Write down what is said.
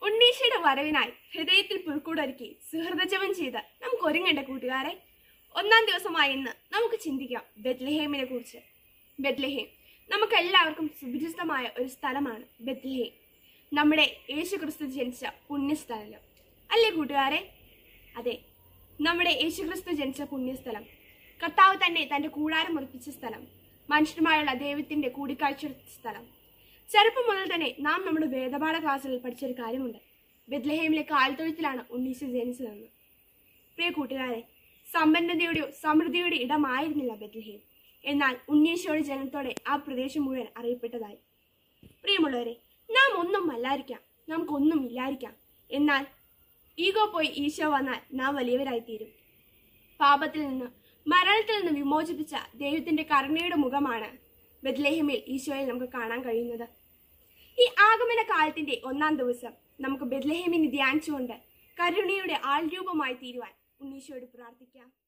ഉണ്ണീശയുടെ വരവിനായി ഹൃദയത്തിൽ പുൽക്കൂടൊരുക്കി സുഹൃതജപം ചെയ്ത് നമുക്ക് ഒരുങ്ങേണ്ട കൂട്ടുകാരെ ഒന്നാം ദിവസമായ ഇന്ന് നമുക്ക് ചിന്തിക്കാം ബെത്ലഹേമിനെ കുറിച്ച് ബെത്ലഹേം നമുക്ക് എല്ലാവർക്കും സുപരിചിതമായ ഒരു സ്ഥലമാണ് ബെത്ലഹേം നമ്മുടെ യേശു ക്രിസ്തു ജനിച്ച പുണ്യസ്ഥലം അല്ലേ കൂട്ടുകാരെ അതെ നമ്മുടെ യേശു ക്രിസ്തു ജനിച്ച പുണ്യസ്ഥലം കർത്താവ് തന്നെ തന്റെ കൂടാരം ഉറപ്പിച്ച സ്ഥലം മനുഷ്യരുമായുള്ള ദൈവത്തിന്റെ കൂടിക്കാഴ്ച സ്ഥലം ചെറുപ്പം മുതൽ തന്നെ നാം നമ്മുടെ വേദപാഠ ക്ലാസ്സുകളിൽ പഠിച്ചൊരു കാര്യമുണ്ട് ബെത്ലഹേമിലെ കാൽത്തൊഴുത്തിലാണ് ഉണ്ണീശു ജനിച്ചതെന്ന് പ്രിയ കൂട്ടുകാരെ സമ്പന്നതയുടെയോ സമൃദ്ധിയുടെ ഇടമായിരുന്നില്ല ബെത്ലഹേം എന്നാൽ ഉണ്ണീശോയുടെ ജനനത്തോടെ ആ പ്രദേശം മുഴുവൻ അറിയപ്പെട്ടതായി പ്രിയമുള്ളവരെ നാം ഒന്നും അല്ലായിരിക്കാം നമുക്കൊന്നും ഇല്ലായിരിക്കാം എന്നാൽ ഈഗോ പോയി ഈശോ വന്നാൽ നാം വലിയവരായി തീരും പാപത്തിൽ നിന്ന് മരണത്തിൽ നിന്ന് വിമോചിപ്പിച്ച ദൈവത്തിന്റെ കരുണയുടെ മുഖമാണ് ബെത്ലേഹമിൽ ഈശോയിൽ നമുക്ക് കാണാൻ കഴിയുന്നത് ഈ ആഗമന കാലത്തിന്റെ ഒന്നാം ദിവസം നമുക്ക് ബെത്ലഹേമിനെ ധ്യാനിച്ചുകൊണ്ട് കരുണയുടെ ആൾരൂപമായി തീരുവാൻ ഉണ്ണീശോയോട് പ്രാർത്ഥിക്കാം